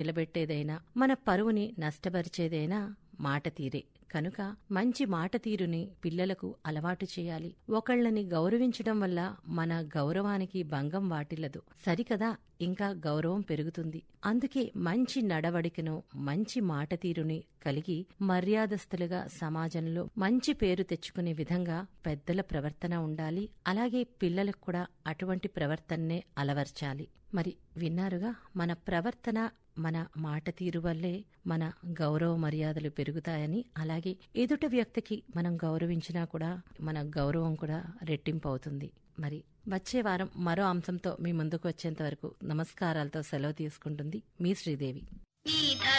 నిలబెట్టేదైనా మన పరువుని నష్టపరిచేదైనా మాట తీరే కనుక మంచి మాట తీరుని పిల్లలకు అలవాటు చేయాలి ఒకళ్ళని గౌరవించడం వల్ల మన గౌరవానికి భంగం వాటిల్లదు సరికదా ఇంకా గౌరవం పెరుగుతుంది అందుకే మంచి నడవడికను మంచి మాట తీరుని కలిగి మర్యాదస్తులుగా సమాజంలో మంచి పేరు తెచ్చుకునే విధంగా పెద్దల ప్రవర్తన ఉండాలి అలాగే పిల్లలకు కూడా అటువంటి ప్రవర్తననే అలవర్చాలి మరి విన్నారుగా మన ప్రవర్తన మన మాట తీరు వల్లే మన గౌరవ మర్యాదలు పెరుగుతాయని అలాగే ఎదుట వ్యక్తికి మనం గౌరవించినా కూడా మన గౌరవం కూడా రెట్టింపు అవుతుంది మరి వచ్చే వారం మరో అంశంతో మీ ముందుకు వచ్చేంత వరకు నమస్కారాలతో సెలవు తీసుకుంటుంది మీ శ్రీదేవి ఈ